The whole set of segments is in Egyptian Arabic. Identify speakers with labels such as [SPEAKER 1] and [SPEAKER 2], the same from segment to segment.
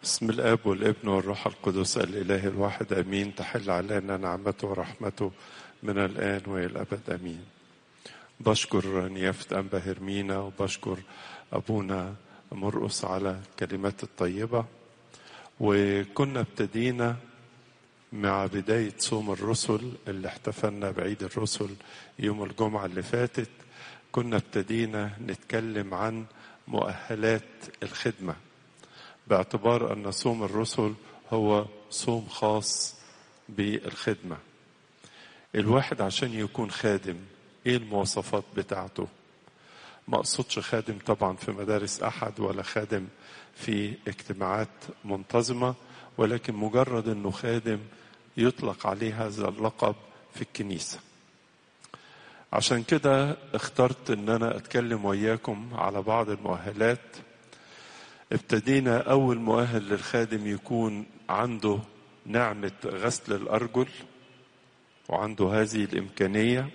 [SPEAKER 1] بسم الاب والابن والروح القدس الاله الواحد امين تحل علينا نعمته ورحمته من الان والى الابد امين بشكر نيافه انبا هرمينا وبشكر ابونا مرقص على كلمات الطيبه وكنا ابتدينا مع بداية صوم الرسل اللي احتفلنا بعيد الرسل يوم الجمعة اللي فاتت كنا ابتدينا نتكلم عن مؤهلات الخدمة باعتبار أن صوم الرسل هو صوم خاص بالخدمة الواحد عشان يكون خادم ايه المواصفات بتاعته ما اقصدش خادم طبعا في مدارس احد ولا خادم في اجتماعات منتظمه ولكن مجرد انه خادم يطلق عليه هذا اللقب في الكنيسه عشان كده اخترت ان انا اتكلم وياكم على بعض المؤهلات ابتدينا اول مؤهل للخادم يكون عنده نعمه غسل الارجل وعنده هذه الامكانيه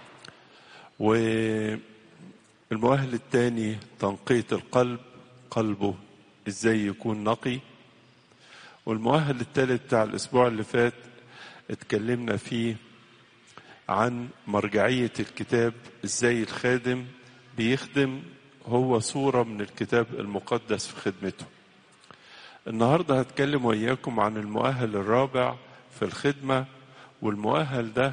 [SPEAKER 1] والمؤهل الثاني تنقيه القلب قلبه ازاي يكون نقي والمؤهل الثالث بتاع الاسبوع اللي فات اتكلمنا فيه عن مرجعيه الكتاب ازاي الخادم بيخدم هو صوره من الكتاب المقدس في خدمته النهارده هتكلم وياكم عن المؤهل الرابع في الخدمه والمؤهل ده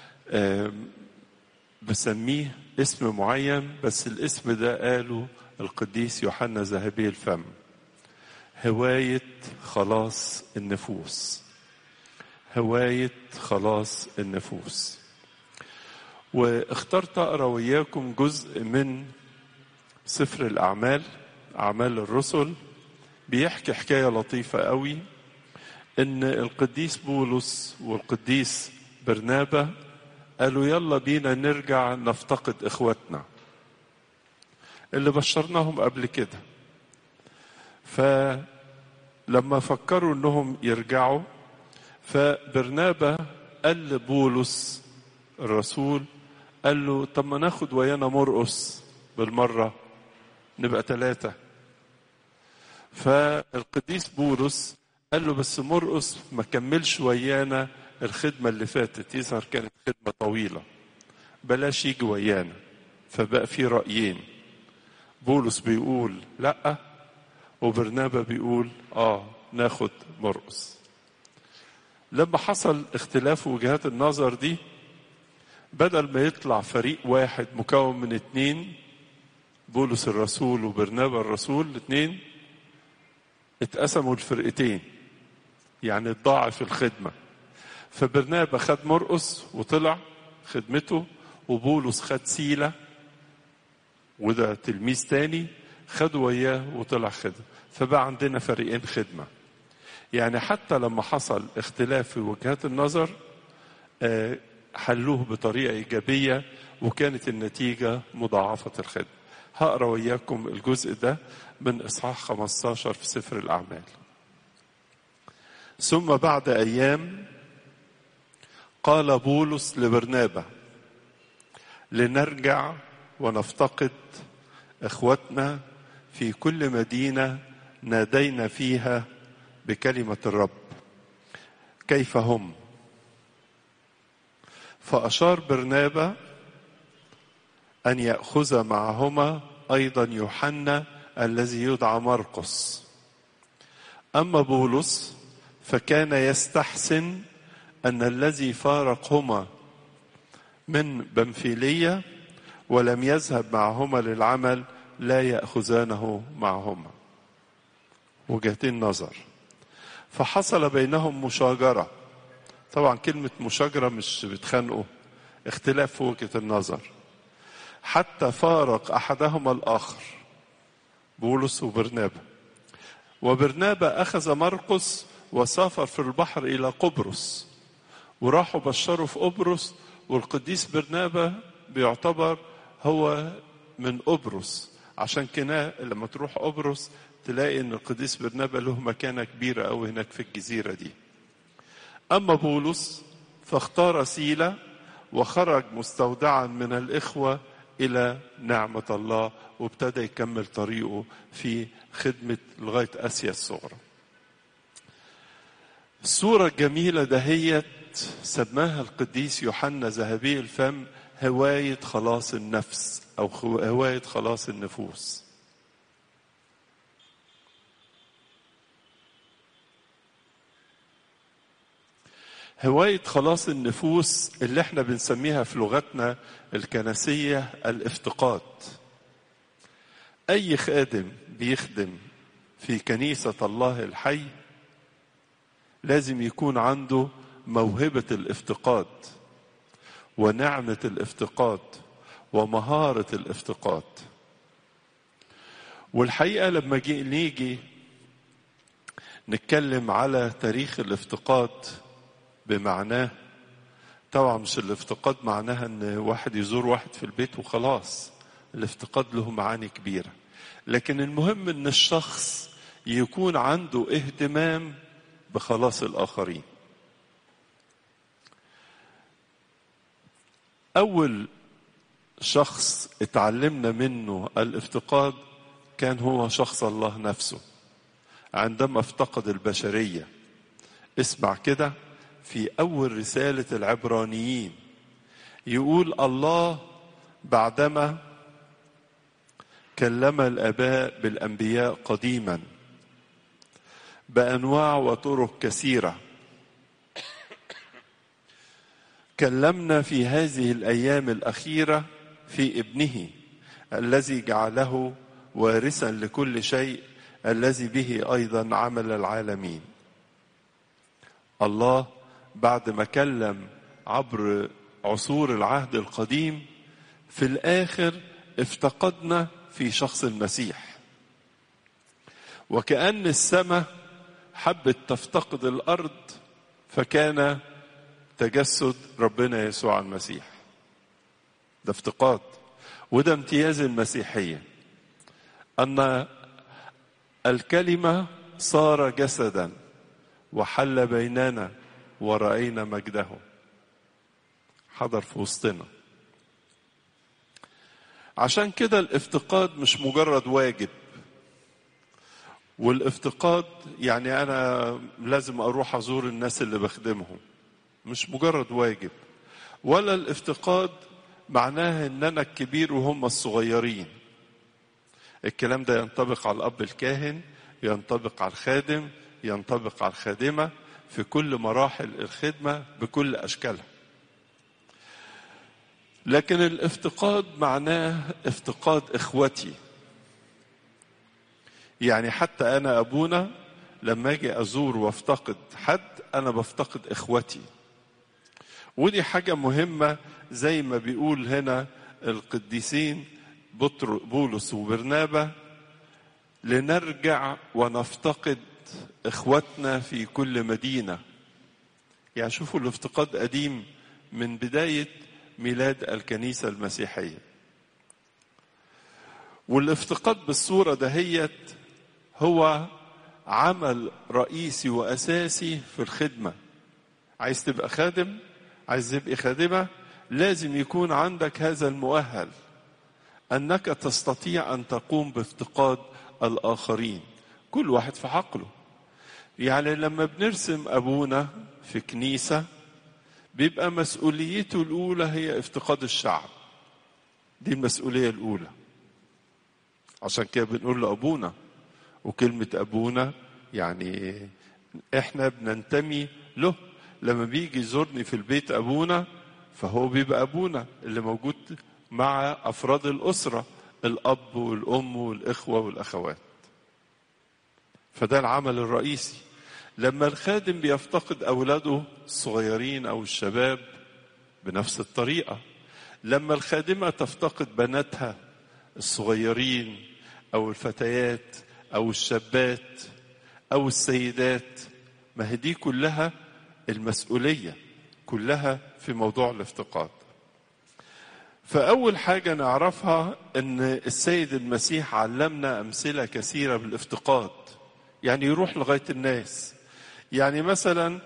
[SPEAKER 1] بسميه اسم معين بس الاسم ده قاله القديس يوحنا ذهبي الفم هواية خلاص النفوس هواية خلاص النفوس واخترت أقرأ وياكم جزء من سفر الأعمال أعمال الرسل بيحكي حكاية لطيفة قوي إن القديس بولس والقديس برنابا قالوا يلا بينا نرجع نفتقد إخواتنا اللي بشرناهم قبل كده فلما فكروا انهم يرجعوا فبرنابا قال لبولس الرسول قال له طب ما ناخد ويانا مرقص بالمرة نبقى ثلاثة فالقديس بولس قال له بس مرقص ما كملش ويانا الخدمة اللي فاتت يظهر كانت خدمة طويلة بلاش يجي ويانا فبقى في رأيين بولس بيقول لأ وبرنابا بيقول اه ناخد مرقص لما حصل اختلاف وجهات النظر دي بدل ما يطلع فريق واحد مكون من اتنين بولس الرسول وبرنابا الرسول الاثنين اتقسموا الفرقتين يعني اتضاعف الخدمة فبرنابا خد مرقص وطلع خدمته وبولس خد سيلة وده تلميذ تاني خدوا وياه وطلع خدمة فبقى عندنا فريقين خدمة يعني حتى لما حصل اختلاف في وجهات النظر حلوه بطريقة إيجابية وكانت النتيجة مضاعفة الخدمة هقرا وياكم الجزء ده من إصحاح 15 في سفر الأعمال ثم بعد أيام قال بولس لبرنابا لنرجع ونفتقد إخوتنا في كل مدينة نادينا فيها بكلمة الرب كيف هم فأشار برنابا أن يأخذ معهما أيضا يوحنا الذي يدعى مرقس أما بولس فكان يستحسن أن الذي فارقهما من بنفيلية ولم يذهب معهما للعمل لا ياخذانه معهما وجهتين نظر فحصل بينهم مشاجره طبعا كلمه مشاجره مش بتخانقوا اختلاف في وجهه النظر حتى فارق احدهما الاخر بولس وبرنابا وبرنابا اخذ مرقس وسافر في البحر الى قبرص وراحوا بشروا في قبرص والقديس برنابا بيعتبر هو من قبرص عشان كده لما تروح قبرص تلاقي ان القديس برنابا له مكانه كبيره قوي هناك في الجزيره دي. اما بولس فاختار سيله وخرج مستودعا من الاخوه الى نعمه الله وابتدى يكمل طريقه في خدمه لغايه اسيا الصغرى. الصورة الجميلة دهيت سماها القديس يوحنا ذهبي الفم هواية خلاص النفس أو هواية خلاص النفوس هواية خلاص النفوس اللي احنا بنسميها في لغتنا الكنسية الافتقاد أي خادم بيخدم في كنيسة الله الحي لازم يكون عنده موهبة الافتقاد ونعمة الافتقاد ومهارة الافتقاد والحقيقة لما جي نيجي نتكلم على تاريخ الافتقاد بمعناه طبعا مش الافتقاد معناها ان واحد يزور واحد في البيت وخلاص الافتقاد له معاني كبيرة لكن المهم ان الشخص يكون عنده اهتمام بخلاص الاخرين اول شخص اتعلمنا منه الافتقاد كان هو شخص الله نفسه عندما افتقد البشريه اسمع كده في اول رساله العبرانيين يقول الله بعدما كلم الاباء بالانبياء قديما بانواع وطرق كثيره كلمنا في هذه الايام الاخيره في ابنه الذي جعله وارثا لكل شيء الذي به ايضا عمل العالمين الله بعد ما كلم عبر عصور العهد القديم في الاخر افتقدنا في شخص المسيح وكأن السماء حبت تفتقد الأرض فكان تجسد ربنا يسوع المسيح ده افتقاد وده امتياز المسيحية أن الكلمة صار جسدا وحل بيننا ورأينا مجده حضر في وسطنا عشان كده الافتقاد مش مجرد واجب والافتقاد يعني انا لازم اروح ازور الناس اللي بخدمهم مش مجرد واجب ولا الافتقاد معناها ان انا الكبير وهم الصغيرين الكلام ده ينطبق على الاب الكاهن ينطبق على الخادم ينطبق على الخادمه في كل مراحل الخدمه بكل اشكالها لكن الافتقاد معناه افتقاد اخوتي يعني حتى انا ابونا لما اجي ازور وافتقد حد انا بفتقد اخوتي ودي حاجه مهمه زي ما بيقول هنا القديسين بطر بولس وبرنابا لنرجع ونفتقد اخوتنا في كل مدينه يعني شوفوا الافتقاد قديم من بدايه ميلاد الكنيسه المسيحيه والافتقاد بالصوره دهيت هو عمل رئيسي واساسي في الخدمه عايز تبقى خادم عايز تبقى خادمه لازم يكون عندك هذا المؤهل انك تستطيع ان تقوم بافتقاد الاخرين كل واحد في عقله يعني لما بنرسم ابونا في كنيسه بيبقى مسؤوليته الاولى هي افتقاد الشعب دي المسؤوليه الاولى عشان كده بنقول له ابونا وكلمه ابونا يعني احنا بننتمي له لما بيجي يزورني في البيت ابونا فهو بيبقى ابونا اللي موجود مع افراد الاسره الاب والام والاخوه والاخوات فده العمل الرئيسي لما الخادم بيفتقد اولاده الصغيرين او الشباب بنفس الطريقه لما الخادمه تفتقد بناتها الصغيرين او الفتيات او الشابات او السيدات ما هي دي كلها المسؤوليه كلها في موضوع الافتقاد فاول حاجه نعرفها ان السيد المسيح علمنا امثله كثيره بالافتقاد يعني يروح لغايه الناس يعني مثلا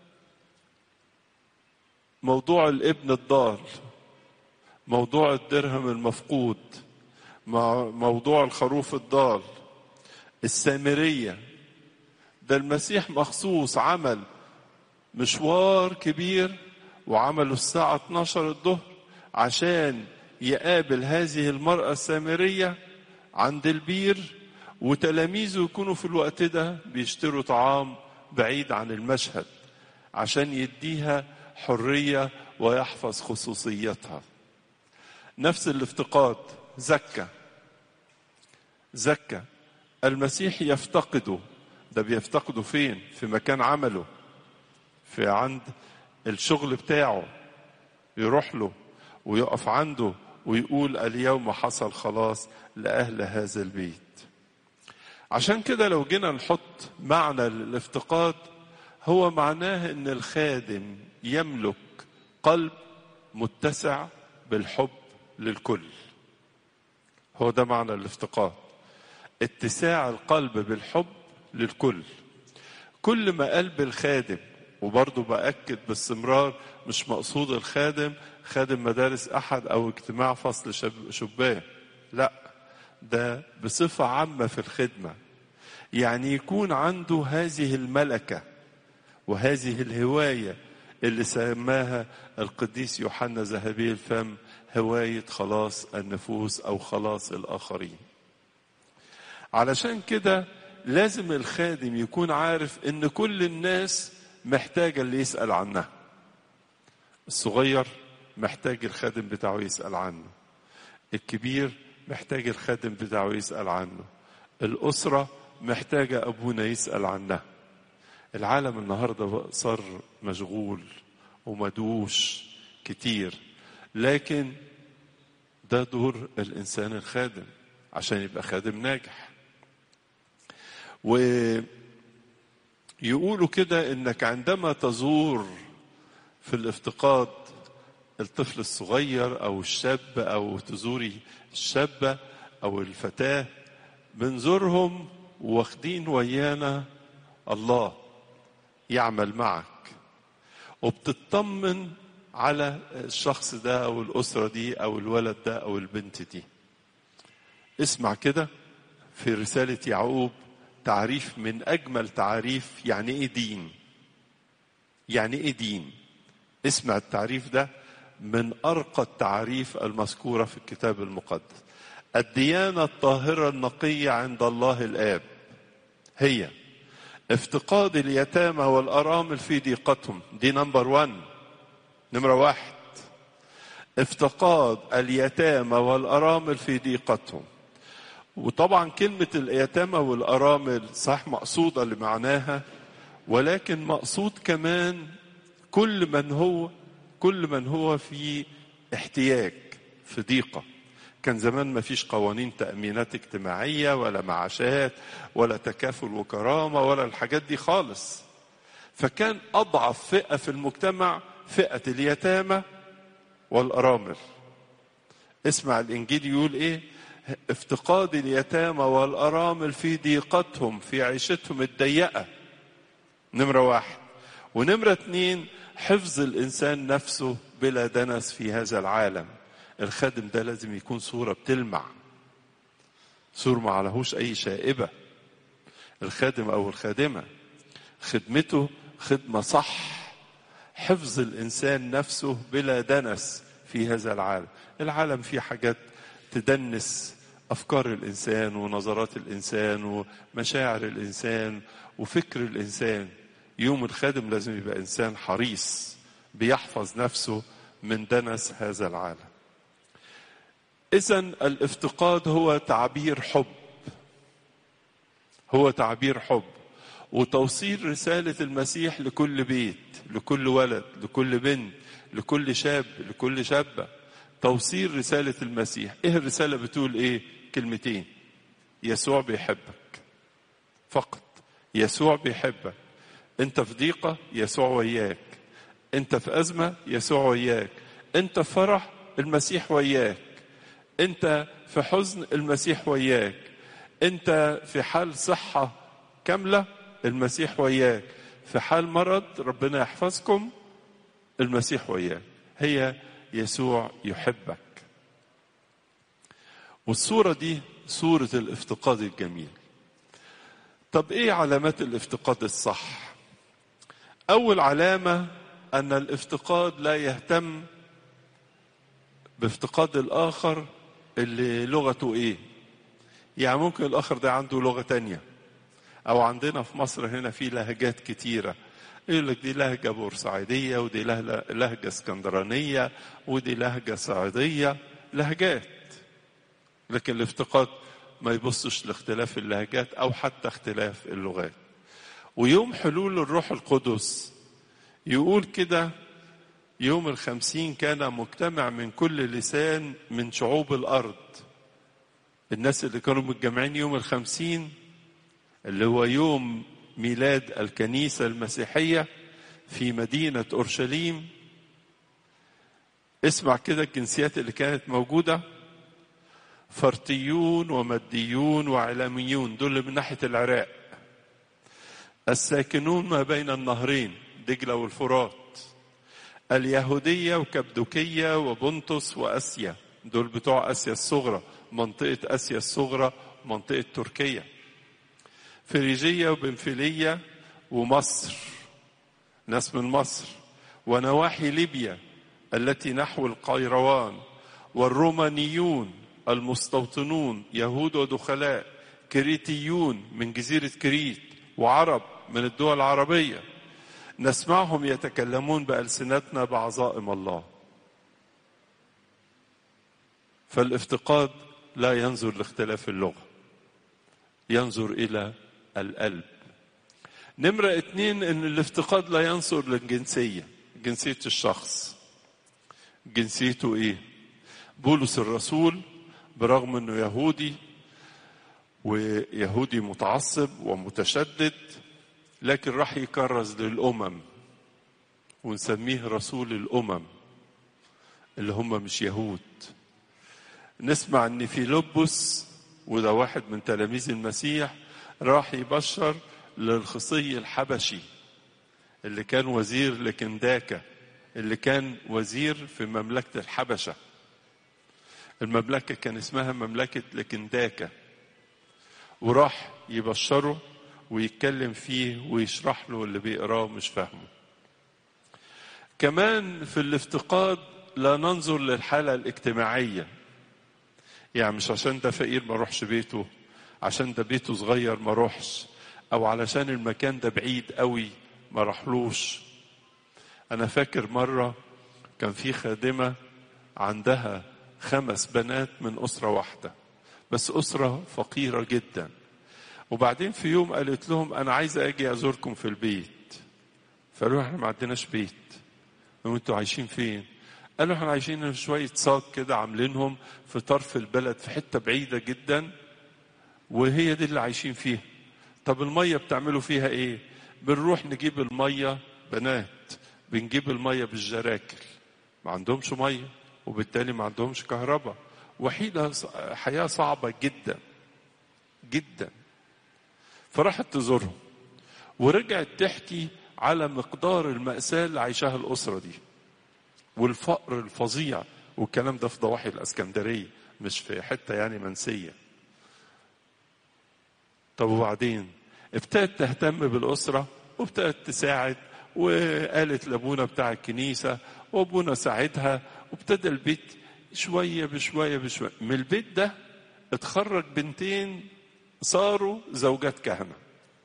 [SPEAKER 1] موضوع الابن الضال موضوع الدرهم المفقود موضوع الخروف الضال السامريه ده المسيح مخصوص عمل مشوار كبير وعملوا الساعة 12 الظهر عشان يقابل هذه المرأة السامرية عند البير وتلاميذه يكونوا في الوقت ده بيشتروا طعام بعيد عن المشهد عشان يديها حرية ويحفظ خصوصيتها نفس الافتقاد زكى زكى المسيح يفتقده ده بيفتقده فين في مكان عمله في عند الشغل بتاعه يروح له ويقف عنده ويقول اليوم حصل خلاص لأهل هذا البيت عشان كده لو جينا نحط معنى الافتقاد هو معناه ان الخادم يملك قلب متسع بالحب للكل هو ده معنى الافتقاد اتساع القلب بالحب للكل كل ما قلب الخادم وبرضه بأكد باستمرار مش مقصود الخادم خادم مدارس أحد أو اجتماع فصل شب شبان لا ده بصفة عامة في الخدمة يعني يكون عنده هذه الملكة وهذه الهواية اللي سماها القديس يوحنا ذهبي الفم هواية خلاص النفوس أو خلاص الآخرين علشان كده لازم الخادم يكون عارف ان كل الناس محتاجة اللي يسأل عنها الصغير محتاج الخادم بتاعه يسأل عنه الكبير محتاج الخادم بتاعه يسأل عنه الأسرة محتاجة أبونا يسأل عنها العالم النهاردة صار مشغول ومدوش كتير لكن ده دور الإنسان الخادم عشان يبقى خادم ناجح ويقولوا كده انك عندما تزور في الافتقاد الطفل الصغير او الشاب او تزوري الشابه او الفتاه بنزورهم واخدين ويانا الله يعمل معك وبتطمن على الشخص ده او الاسره دي او الولد ده او البنت دي اسمع كده في رساله يعقوب تعريف من اجمل تعريف يعني ايه دين يعني ايه دين اسمع التعريف ده من ارقى التعريف المذكوره في الكتاب المقدس الديانه الطاهره النقيه عند الله الاب هي افتقاد اليتامى والارامل في ضيقتهم دي نمبر 1 نمره واحد افتقاد اليتامى والارامل في ضيقتهم وطبعا كلمة اليتامى والأرامل صح مقصودة لمعناها ولكن مقصود كمان كل من هو كل من هو في احتياج في ضيقة كان زمان ما فيش قوانين تأمينات اجتماعية ولا معاشات ولا تكافل وكرامة ولا الحاجات دي خالص فكان أضعف فئة في المجتمع فئة اليتامى والأرامل اسمع الإنجيل يقول إيه افتقاد اليتامى والأرامل في ضيقتهم في عيشتهم الضيقة نمرة واحد ونمرة اتنين حفظ الإنسان نفسه بلا دنس في هذا العالم الخادم ده لازم يكون صورة بتلمع صورة ما عليهوش أي شائبة الخادم أو الخادمة خدمته خدمة صح حفظ الإنسان نفسه بلا دنس في هذا العالم العالم فيه حاجات تدنس افكار الانسان ونظرات الانسان ومشاعر الانسان وفكر الانسان يوم الخادم لازم يبقى انسان حريص بيحفظ نفسه من دنس هذا العالم اذا الافتقاد هو تعبير حب هو تعبير حب وتوصيل رساله المسيح لكل بيت لكل ولد لكل بنت لكل شاب لكل شابه توصيل رسالة المسيح ايه الرسالة بتقول ايه كلمتين يسوع بيحبك فقط يسوع بيحبك انت في ضيقة يسوع وياك انت في أزمة يسوع وياك انت في فرح المسيح وياك انت في حزن المسيح وياك انت في حال صحة كاملة المسيح وياك في حال مرض ربنا يحفظكم المسيح وياك هي يسوع يحبك والصورة دي صورة الافتقاد الجميل طب ايه علامات الافتقاد الصح أول علامة أن الافتقاد لا يهتم بافتقاد الآخر اللي لغته إيه يعني ممكن الآخر ده عنده لغة تانية أو عندنا في مصر هنا في لهجات كتيرة يقول لك دي لهجة بورسعيدية ودي لهجة اسكندرانية ودي لهجة صعيدية لهجات لكن الافتقاد ما يبصش لاختلاف اللهجات أو حتى اختلاف اللغات ويوم حلول الروح القدس يقول كده يوم الخمسين كان مجتمع من كل لسان من شعوب الأرض الناس اللي كانوا متجمعين يوم الخمسين اللي هو يوم ميلاد الكنيسة المسيحية في مدينة أورشليم اسمع كده الجنسيات اللي كانت موجودة فرتيون ومديون وعلاميون دول من ناحية العراق الساكنون ما بين النهرين دجلة والفرات اليهودية وكبدوكية وبنطس وأسيا دول بتوع أسيا الصغرى منطقة أسيا الصغرى منطقة تركيا فريجية وبنفيلية ومصر ناس من مصر ونواحي ليبيا التي نحو القيروان والرومانيون المستوطنون يهود ودخلاء كريتيون من جزيرة كريت وعرب من الدول العربية نسمعهم يتكلمون بألسنتنا بعظائم الله فالافتقاد لا ينظر لاختلاف اللغة ينظر إلى القلب نمرة اتنين ان الافتقاد لا ينظر للجنسية جنسية الشخص جنسيته ايه بولس الرسول برغم انه يهودي ويهودي متعصب ومتشدد لكن راح يكرز للامم ونسميه رسول الامم اللي هم مش يهود نسمع ان فيلبس وده واحد من تلاميذ المسيح راح يبشر للخصي الحبشي اللي كان وزير لكنداكا اللي كان وزير في مملكة الحبشة المملكة كان اسمها مملكة لكنداكا وراح يبشره ويتكلم فيه ويشرح له اللي بيقراه مش فاهمه كمان في الافتقاد لا ننظر للحالة الاجتماعية يعني مش عشان ده فقير ما روحش بيته عشان ده بيته صغير ما روحش او علشان المكان ده بعيد قوي ما راحلوش انا فاكر مرة كان في خادمة عندها خمس بنات من أسرة واحدة بس أسرة فقيرة جدا وبعدين في يوم قالت لهم أنا عايزة أجي أزوركم في البيت فقالوا احنا ما عندناش بيت وانتوا عايشين فين قالوا احنا عايشين في شوية صاج كده عاملينهم في طرف البلد في حتة بعيدة جدا وهي دي اللي عايشين فيها طب المية بتعملوا فيها ايه بنروح نجيب المية بنات بنجيب المية بالجراكل ما عندهمش مية وبالتالي ما عندهمش كهرباء وحيدة حياة صعبة جدا جدا فراحت تزورهم ورجعت تحكي على مقدار المأساة اللي عايشاها الأسرة دي والفقر الفظيع والكلام ده في ضواحي الاسكندريه مش في حته يعني منسيه طب وبعدين ابتدت تهتم بالاسره وابتدت تساعد وقالت لابونا بتاع الكنيسه وابونا ساعدها وابتدى البيت شويه بشويه بشويه من البيت ده اتخرج بنتين صاروا زوجات كهنه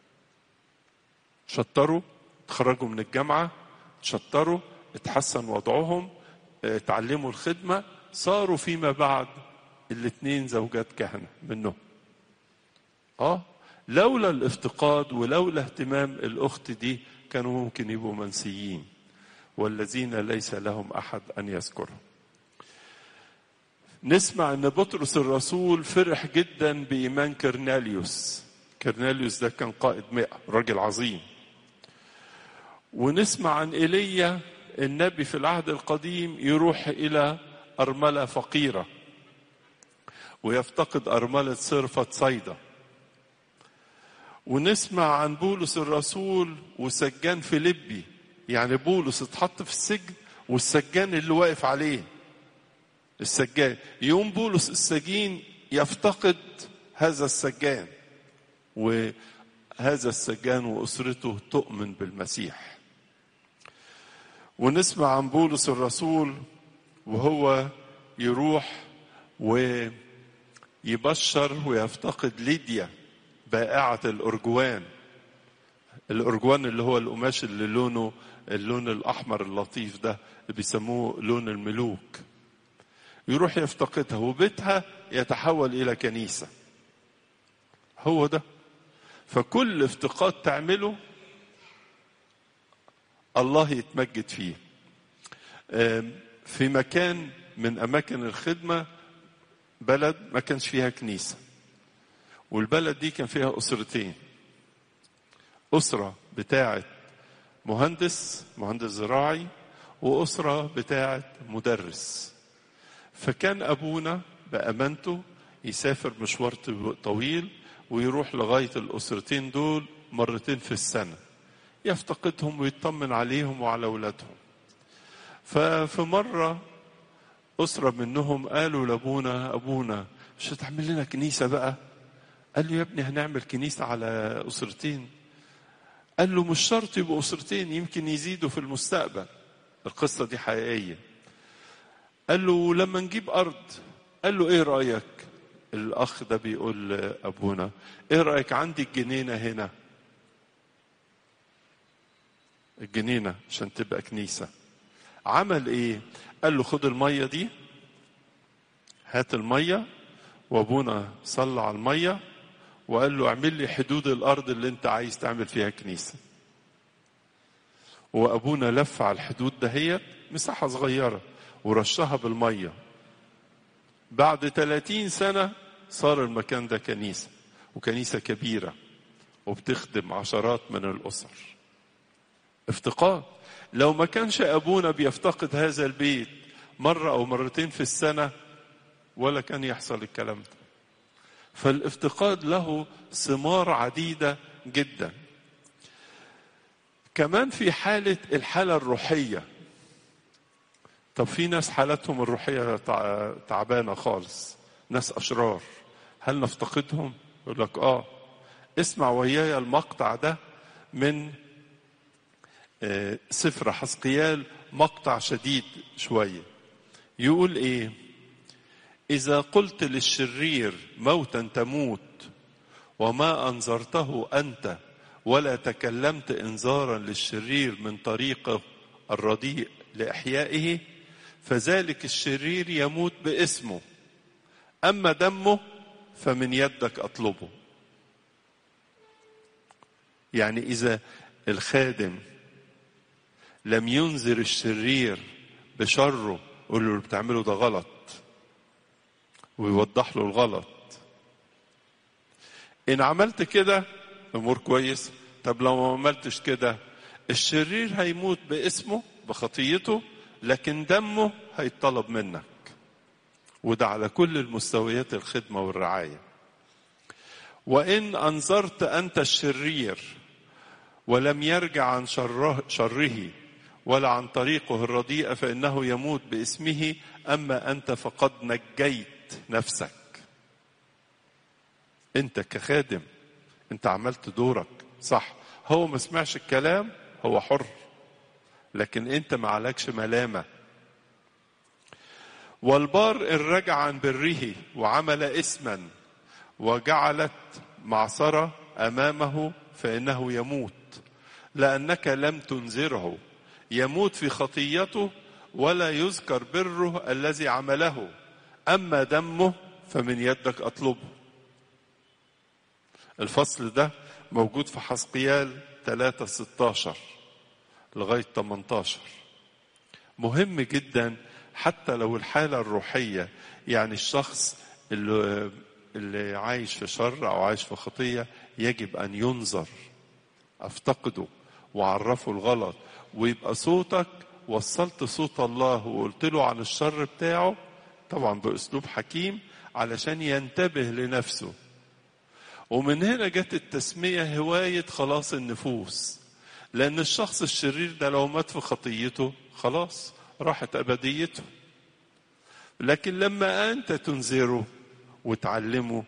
[SPEAKER 1] شطروا اتخرجوا من الجامعه شطروا اتحسن وضعهم اتعلموا الخدمة صاروا فيما بعد الاثنين زوجات كهنة منهم اه لولا الافتقاد ولولا اهتمام الأخت دي كانوا ممكن يبقوا منسيين والذين ليس لهم أحد أن يذكرهم نسمع ان بطرس الرسول فرح جدا بإيمان كرناليوس كرناليوس ده كان قائد مئة راجل عظيم ونسمع عن ايليا النبي في العهد القديم يروح الى ارمله فقيره ويفتقد ارمله صرفه صيدا ونسمع عن بولس الرسول وسجان فيليبي يعني بولس اتحط في السجن والسجان اللي واقف عليه السجان يوم بولس السجين يفتقد هذا السجان وهذا السجان واسرته تؤمن بالمسيح ونسمع عن بولس الرسول وهو يروح ويبشر ويفتقد ليديا بائعة الأرجوان الأرجوان اللي هو القماش اللي لونه اللون الأحمر اللطيف ده اللي بيسموه لون الملوك يروح يفتقدها وبيتها يتحول إلى كنيسة هو ده فكل افتقاد تعمله الله يتمجد فيه في مكان من أماكن الخدمة بلد ما كانش فيها كنيسة والبلد دي كان فيها أسرتين أسرة بتاعة مهندس مهندس زراعي وأسرة بتاعة مدرس فكان أبونا بأمانته يسافر مشوار طويل ويروح لغاية الأسرتين دول مرتين في السنة يفتقدهم ويطمن عليهم وعلى أولادهم ففي مرة أسرة منهم قالوا لأبونا أبونا مش هتعمل لنا كنيسة بقى قال له يا ابني هنعمل كنيسة على أسرتين قال له مش شرط يبقوا أسرتين يمكن يزيدوا في المستقبل القصة دي حقيقية قال له لما نجيب أرض قال له إيه رأيك الأخ ده بيقول لأبونا إيه رأيك عندي الجنينة هنا الجنينة عشان تبقى كنيسة عمل إيه قال له خد المية دي هات المية وابونا صلى على المية وقال له اعمل لي حدود الارض اللي انت عايز تعمل فيها كنيسة وابونا لف على الحدود دهيت مساحة صغيرة ورشها بالمية بعد 30 سنة صار المكان ده كنيسة وكنيسة كبيرة وبتخدم عشرات من الأسر افتقاد لو ما كانش أبونا بيفتقد هذا البيت مرة أو مرتين في السنة ولا كان يحصل الكلام ده فالافتقاد له ثمار عديدة جدا كمان في حالة الحالة الروحية طب في ناس حالتهم الروحية تعبانة خالص ناس أشرار هل نفتقدهم يقول لك آه اسمع وياي المقطع ده من سفر حسقيال مقطع شديد شوية يقول ايه إذا قلت للشرير موتا تموت وما أنذرته أنت ولا تكلمت إنذارا للشرير من طريقه الرديء لإحيائه فذلك الشرير يموت باسمه أما دمه فمن يدك أطلبه يعني إذا الخادم لم ينذر الشرير بشره يقول له اللي بتعمله ده غلط ويوضح له الغلط ان عملت كده امور كويس طب لو ما عملتش كده الشرير هيموت باسمه بخطيته لكن دمه هيطلب منك وده على كل المستويات الخدمة والرعاية وإن أنظرت أنت الشرير ولم يرجع عن شره, شره ولا عن طريقه الرديئة فإنه يموت باسمه أما أنت فقد نجيت نفسك أنت كخادم أنت عملت دورك صح هو ما سمعش الكلام هو حر لكن أنت ما عليكش ملامة والبار إن رجع عن بره وعمل اسما وجعلت معصرة أمامه فإنه يموت لأنك لم تنذره يموت في خطيته ولا يذكر بره الذي عمله أما دمه فمن يدك أطلبه الفصل ده موجود في حسقيال 3 16 لغاية 18 مهم جدا حتى لو الحالة الروحية يعني الشخص اللي, اللي عايش في شر أو عايش في خطية يجب أن ينظر أفتقده وعرفه الغلط ويبقى صوتك وصلت صوت الله وقلت له عن الشر بتاعه طبعا بأسلوب حكيم علشان ينتبه لنفسه ومن هنا جت التسمية هواية خلاص النفوس لأن الشخص الشرير ده لو مات في خطيته خلاص راحت أبديته لكن لما أنت تنذره وتعلمه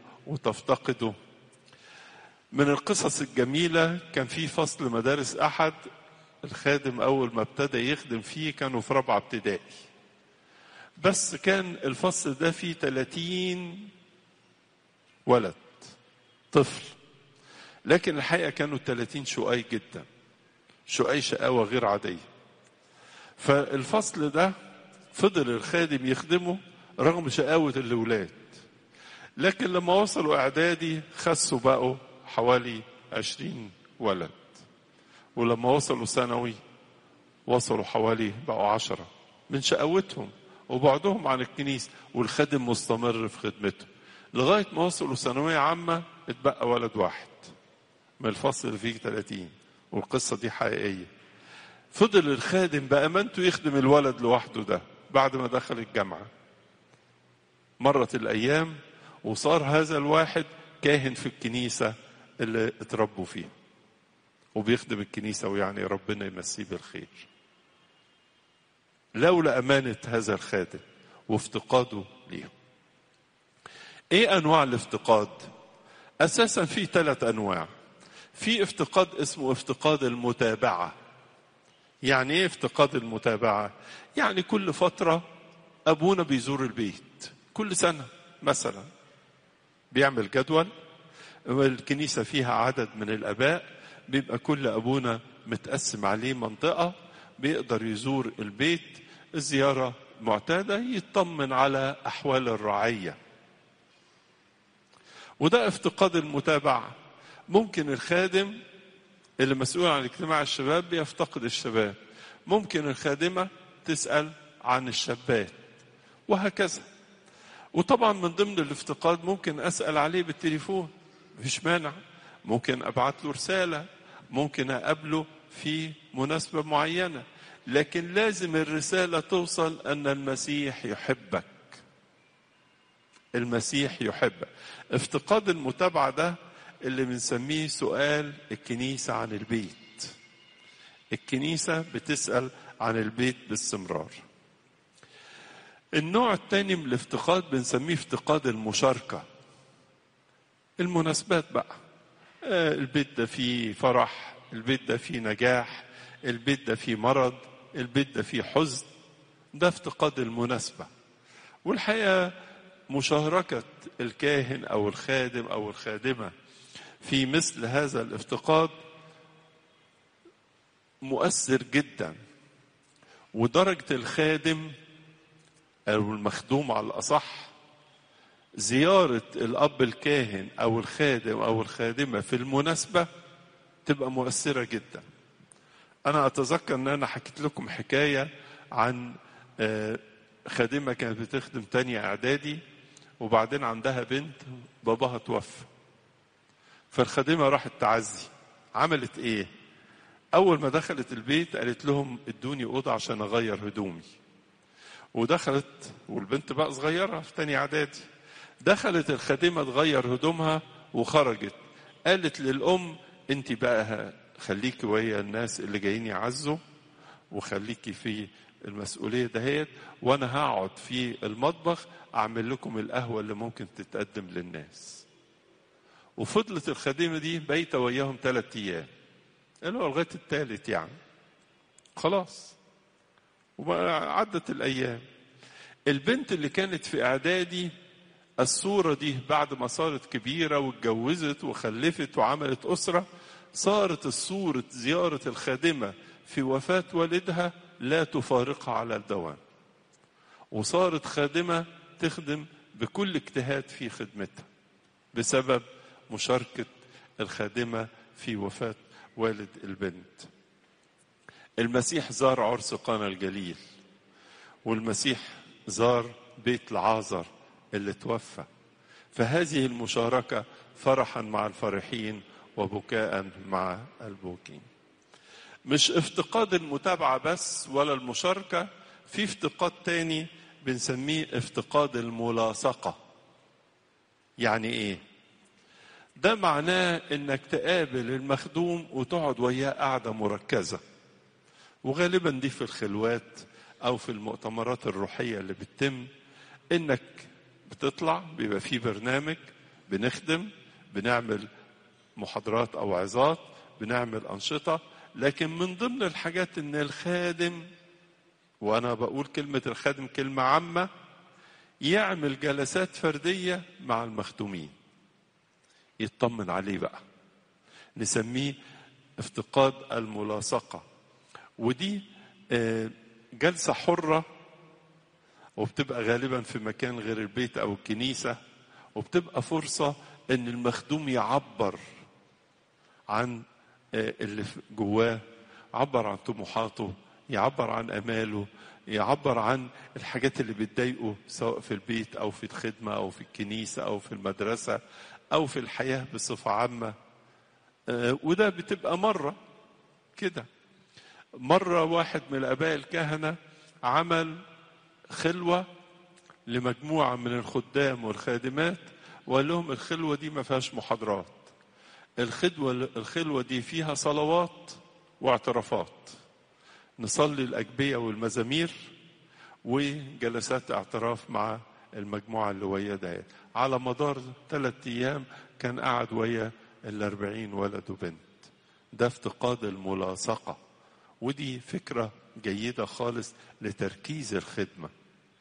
[SPEAKER 1] وتفتقده من القصص الجميلة كان في فصل مدارس أحد الخادم أول ما ابتدى يخدم فيه كانوا في رابعة ابتدائي بس كان الفصل ده فيه 30 ولد طفل لكن الحقيقة كانوا 30 شقاي جدا شقاي شقاوة غير عادية فالفصل ده فضل الخادم يخدمه رغم شقاوة الأولاد لكن لما وصلوا إعدادي خسوا بقوا حوالي عشرين ولد ولما وصلوا ثانوي وصلوا حوالي بقوا عشرة من شقاوتهم وبعدهم عن الكنيسة والخادم مستمر في خدمته لغاية ما وصلوا ثانوية عامة اتبقى ولد واحد من الفصل اللي فيه 30 والقصة دي حقيقية فضل الخادم بأمانته يخدم الولد لوحده ده بعد ما دخل الجامعة مرت الأيام وصار هذا الواحد كاهن في الكنيسة اللي اتربوا فيها وبيخدم الكنيسة ويعني ربنا يمسيه بالخير لولا أمانة هذا الخادم وافتقاده ليهم ايه انواع الافتقاد اساسا في ثلاث انواع في افتقاد اسمه افتقاد المتابعه يعني ايه افتقاد المتابعه يعني كل فتره ابونا بيزور البيت كل سنه مثلا بيعمل جدول الكنيسه فيها عدد من الاباء بيبقى كل ابونا متقسم عليه منطقه بيقدر يزور البيت الزياره معتاده يطمن على احوال الرعيه وده افتقاد المتابعة ممكن الخادم اللي مسؤول عن اجتماع الشباب بيفتقد الشباب ممكن الخادمة تسأل عن الشابات وهكذا وطبعا من ضمن الافتقاد ممكن أسأل عليه بالتليفون مفيش مانع ممكن أبعت له رسالة ممكن أقابله في مناسبة معينة لكن لازم الرسالة توصل أن المسيح يحبك المسيح يحبك افتقاد المتابعة ده اللي بنسميه سؤال الكنيسة عن البيت الكنيسة بتسأل عن البيت باستمرار النوع الثاني من الافتقاد بنسميه افتقاد المشاركة المناسبات بقى آه، البيت ده فيه فرح البيت ده فيه نجاح البيت ده فيه مرض البيت ده فيه حزن ده افتقاد المناسبة والحقيقة مشاركة الكاهن أو الخادم أو الخادمة في مثل هذا الافتقاد مؤثر جدا ودرجة الخادم أو المخدوم على الأصح زيارة الأب الكاهن أو الخادم أو الخادمة في المناسبة تبقى مؤثرة جدا أنا أتذكر أن أنا حكيت لكم حكاية عن آه، خادمة كانت بتخدم تانية إعدادي وبعدين عندها بنت باباها توفى فالخادمة راحت تعزي عملت إيه؟ أول ما دخلت البيت قالت لهم ادوني أوضة عشان أغير هدومي ودخلت والبنت بقى صغيرة في تانية إعدادي دخلت الخادمة تغير هدومها وخرجت قالت للأم أنت بقى خليكي ويا الناس اللي جايين يعزوا وخليكي في المسؤولية دهيت وأنا هقعد في المطبخ أعمل لكم القهوة اللي ممكن تتقدم للناس وفضلت الخادمة دي بايتة وياهم ثلاثة أيام اللي هو لغاية الثالث يعني خلاص وعدت الأيام البنت اللي كانت في إعدادي الصورة دي بعد ما صارت كبيرة واتجوزت وخلفت وعملت أسرة صارت الصورة زيارة الخادمة في وفاة والدها لا تفارقها على الدوام وصارت خادمة تخدم بكل اجتهاد في خدمتها بسبب مشاركة الخادمة في وفاة والد البنت المسيح زار عرس قانا الجليل والمسيح زار بيت العازر اللي توفى فهذه المشاركة فرحا مع الفرحين وبكاء مع البوكين مش افتقاد المتابعة بس ولا المشاركة في افتقاد تاني بنسميه افتقاد الملاصقة يعني ايه ده معناه انك تقابل المخدوم وتقعد وياه قعدة مركزة وغالبا دي في الخلوات او في المؤتمرات الروحية اللي بتتم انك بتطلع بيبقى في برنامج بنخدم بنعمل محاضرات او عظات بنعمل انشطه لكن من ضمن الحاجات ان الخادم وانا بقول كلمه الخادم كلمه عامه يعمل جلسات فرديه مع المخدومين يطمن عليه بقى نسميه افتقاد الملاصقه ودي جلسه حره وبتبقى غالبا في مكان غير البيت او الكنيسه وبتبقى فرصه ان المخدوم يعبر عن اللي جواه يعبر عن طموحاته يعبر عن اماله يعبر عن الحاجات اللي بتضايقه سواء في البيت او في الخدمه او في الكنيسه او في المدرسه او في الحياه بصفه عامه وده بتبقى مره كده مره واحد من الاباء الكهنه عمل خلوه لمجموعه من الخدام والخادمات وقال لهم الخلوه دي ما فيهاش محاضرات الخلوه الخلوه دي فيها صلوات واعترافات نصلي الاجبيه والمزامير وجلسات اعتراف مع المجموعه اللي وياه ديت على مدار ثلاث ايام كان قاعد ويا الأربعين ولد وبنت ده افتقاد الملاصقة ودي فكرة جيدة خالص لتركيز الخدمة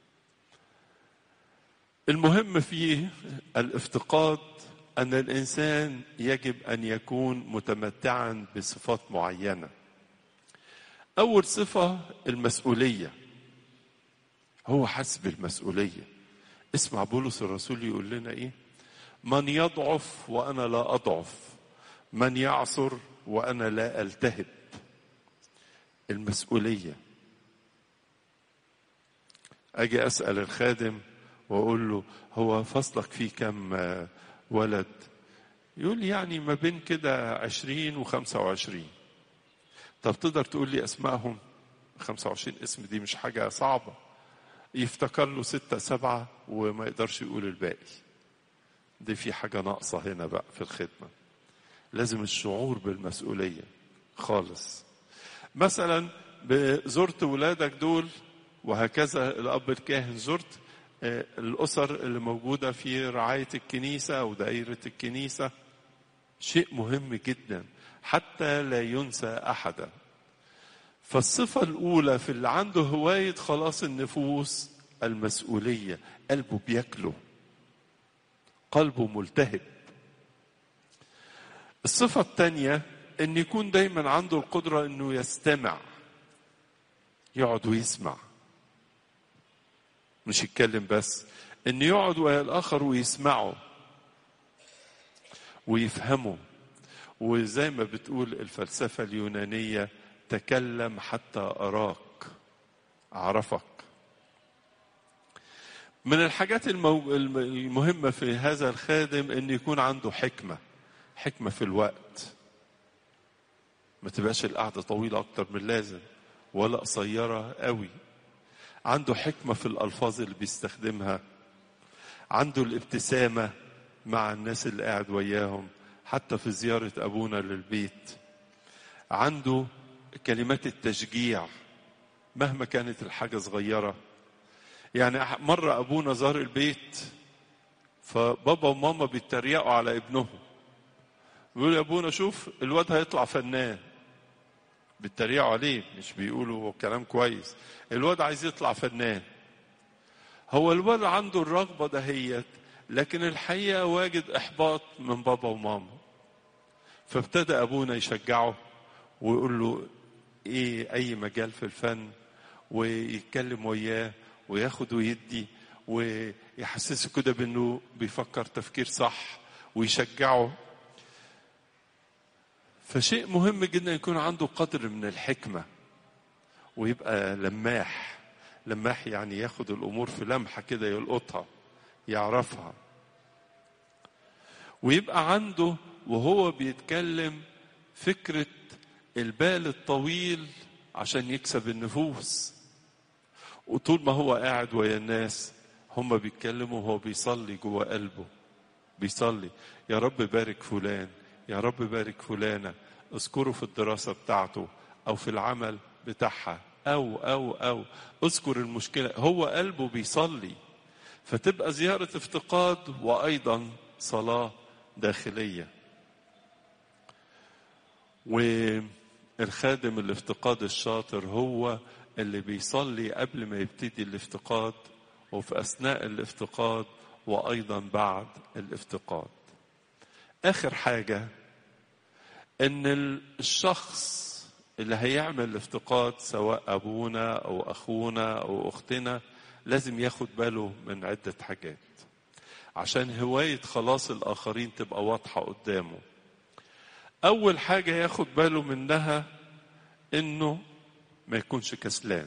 [SPEAKER 1] المهم في الافتقاد أن الإنسان يجب أن يكون متمتعا بصفات معينة أول صفة المسؤولية هو حسب المسؤولية اسمع بولس الرسول يقول لنا إيه من يضعف وأنا لا أضعف من يعصر وأنا لا ألتهب المسؤولية أجي أسأل الخادم وأقول له هو فصلك فيه كم ولد يقول لي يعني ما بين كده عشرين وخمسة وعشرين طب تقدر تقول لي أسمائهم خمسة وعشرين اسم دي مش حاجة صعبة يفتكر له ستة سبعة وما يقدرش يقول الباقي دي في حاجة ناقصة هنا بقى في الخدمة لازم الشعور بالمسؤولية خالص مثلا زرت ولادك دول وهكذا الأب الكاهن زرت الأسر اللي موجودة في رعاية الكنيسة أو دائرة الكنيسة شيء مهم جدا حتى لا ينسى أحدا فالصفة الأولى في اللي عنده هواية خلاص النفوس المسؤولية قلبه بياكله قلبه ملتهب الصفة الثانية أن يكون دايما عنده القدرة أنه يستمع يقعد ويسمع مش يتكلم بس أن يقعد ويا الآخر ويسمعه ويفهمه وزي ما بتقول الفلسفة اليونانية تكلم حتى أراك أعرفك من الحاجات المو... المهمة في هذا الخادم أن يكون عنده حكمة حكمة في الوقت ما تبقاش القعدة طويلة أكتر من اللازم ولا قصيرة قوي عنده حكمة في الألفاظ اللي بيستخدمها عنده الابتسامة مع الناس اللي قاعد وياهم حتى في زيارة أبونا للبيت عنده كلمات التشجيع مهما كانت الحاجة صغيرة يعني مرة أبونا زار البيت فبابا وماما بيتريقوا على ابنهم بيقولوا يا أبونا شوف الواد هيطلع فنان بيتريقوا عليه مش بيقولوا كلام كويس الواد عايز يطلع فنان هو الواد عنده الرغبة دهيت لكن الحقيقة واجد إحباط من بابا وماما فابتدى أبونا يشجعه ويقول له إيه أي مجال في الفن ويتكلم وياه وياخد ويدي ويحسسه كده بانه بيفكر تفكير صح ويشجعه فشيء مهم جدا يكون عنده قدر من الحكمة ويبقى لماح لماح يعني ياخد الأمور في لمحة كده يلقطها يعرفها ويبقى عنده وهو بيتكلم فكرة البال الطويل عشان يكسب النفوس وطول ما هو قاعد ويا الناس هم بيتكلموا وهو بيصلي جوه قلبه بيصلي يا رب بارك فلان يا رب بارك فلانة اذكره في الدراسة بتاعته أو في العمل بتاعها أو أو أو اذكر المشكلة هو قلبه بيصلي فتبقى زيارة افتقاد وأيضا صلاة داخلية الخادم الافتقاد الشاطر هو اللي بيصلي قبل ما يبتدي الافتقاد وفي اثناء الافتقاد وايضا بعد الافتقاد اخر حاجه ان الشخص اللي هيعمل الافتقاد سواء ابونا او اخونا او اختنا لازم ياخد باله من عده حاجات عشان هوايه خلاص الاخرين تبقى واضحه قدامه اول حاجه ياخد باله منها انه ما يكونش كسلان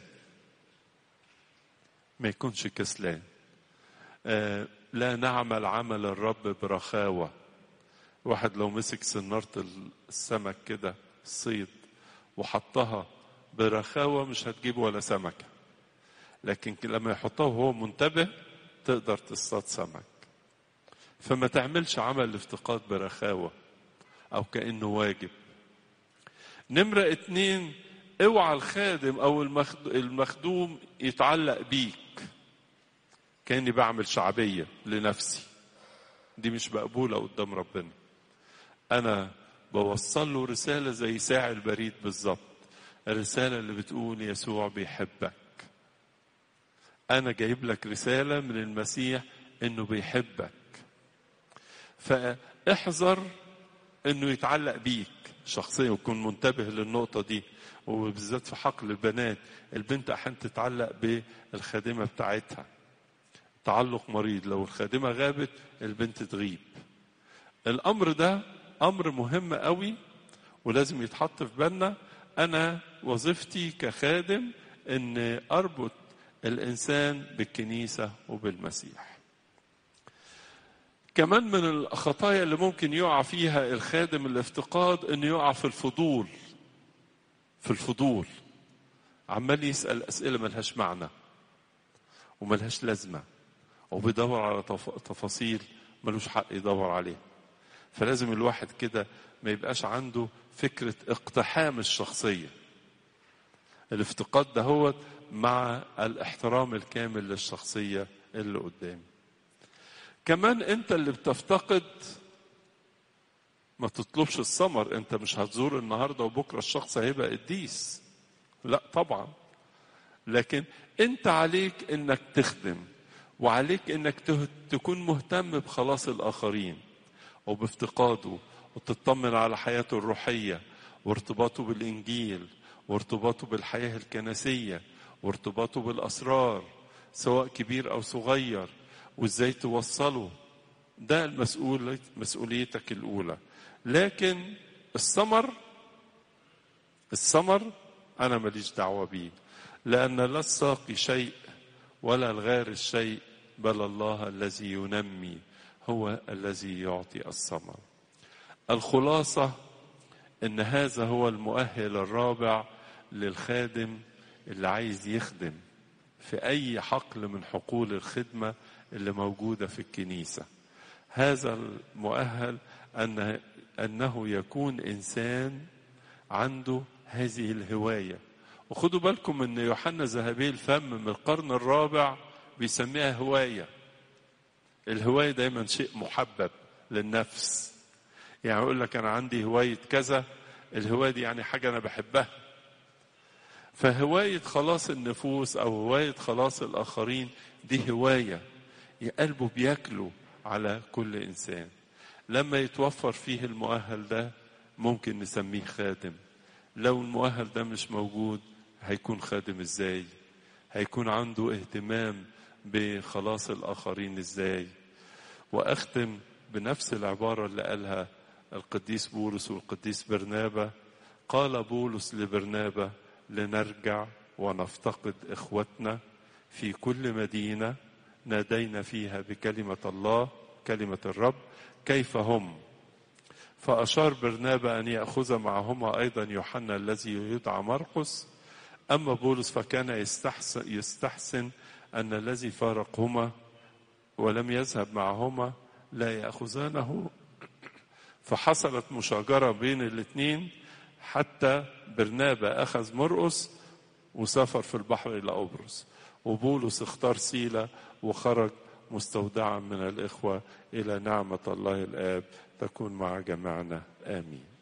[SPEAKER 1] ما يكونش كسلان آه لا نعمل عمل الرب برخاوة واحد لو مسك سنارة السمك كده الصيد وحطها برخاوة مش هتجيب ولا سمكة لكن لما يحطها وهو منتبه تقدر تصطاد سمك فما تعملش عمل الافتقاد برخاوة أو كأنه واجب نمرة اتنين اوعى الخادم او المخدوم يتعلق بيك كاني بعمل شعبيه لنفسي دي مش مقبوله قدام ربنا انا بوصل له رساله زي ساعي البريد بالظبط الرساله اللي بتقول يسوع بيحبك انا جايب لك رساله من المسيح انه بيحبك فاحذر انه يتعلق بيك شخصيا ويكون منتبه للنقطه دي وبالذات في حقل البنات البنت احيانا تتعلق بالخادمه بتاعتها تعلق مريض لو الخادمه غابت البنت تغيب الامر ده امر مهم قوي ولازم يتحط في بالنا انا وظيفتي كخادم ان اربط الانسان بالكنيسه وبالمسيح كمان من الخطايا اللي ممكن يقع فيها الخادم الافتقاد انه يقع في الفضول في الفضول عمال يسأل أسئلة ملهاش معنى وملهاش لازمة وبيدور على تفاصيل ملوش حق يدور عليها فلازم الواحد كده ما يبقاش عنده فكرة اقتحام الشخصية الافتقاد ده هو مع الاحترام الكامل للشخصية اللي قدامي كمان انت اللي بتفتقد ما تطلبش الثمر انت مش هتزور النهارده وبكره الشخص هيبقى قديس لا طبعا لكن انت عليك انك تخدم وعليك انك تكون مهتم بخلاص الاخرين وبافتقاده وتطمن على حياته الروحيه وارتباطه بالانجيل وارتباطه بالحياه الكنسيه وارتباطه بالاسرار سواء كبير او صغير وازاي توصله ده المسؤول مسؤوليتك الاولى لكن الثمر الثمر انا ماليش دعوه بيه لان لا الساقي شيء ولا الغارس شيء بل الله الذي ينمي هو الذي يعطي الثمر الخلاصه ان هذا هو المؤهل الرابع للخادم اللي عايز يخدم في اي حقل من حقول الخدمه اللي موجوده في الكنيسه هذا المؤهل ان انه يكون انسان عنده هذه الهوايه وخدوا بالكم ان يوحنا ذهبي الفم من القرن الرابع بيسميها هوايه الهوايه دايما شيء محبب للنفس يعني يقول لك انا عندي هوايه كذا الهوايه دي يعني حاجه انا بحبها فهوايه خلاص النفوس او هوايه خلاص الاخرين دي هوايه قلبه بياكله على كل انسان لما يتوفر فيه المؤهل ده ممكن نسميه خادم لو المؤهل ده مش موجود هيكون خادم ازاي هيكون عنده اهتمام بخلاص الاخرين ازاي واختم بنفس العباره اللي قالها القديس بولس والقديس برنابا قال بولس لبرنابا لنرجع ونفتقد اخوتنا في كل مدينه نادينا فيها بكلمه الله كلمه الرب كيف هم فاشار برنابا ان ياخذ معهما ايضا يوحنا الذي يدعى مرقس اما بولس فكان يستحسن, يستحسن ان الذي فارقهما ولم يذهب معهما لا ياخذانه فحصلت مشاجره بين الاثنين حتى برنابا اخذ مرقس وسافر في البحر الى قبرص وبولس اختار سيلا وخرج مستودعا من الاخوه الى نعمه الله الاب تكون مع جميعنا امين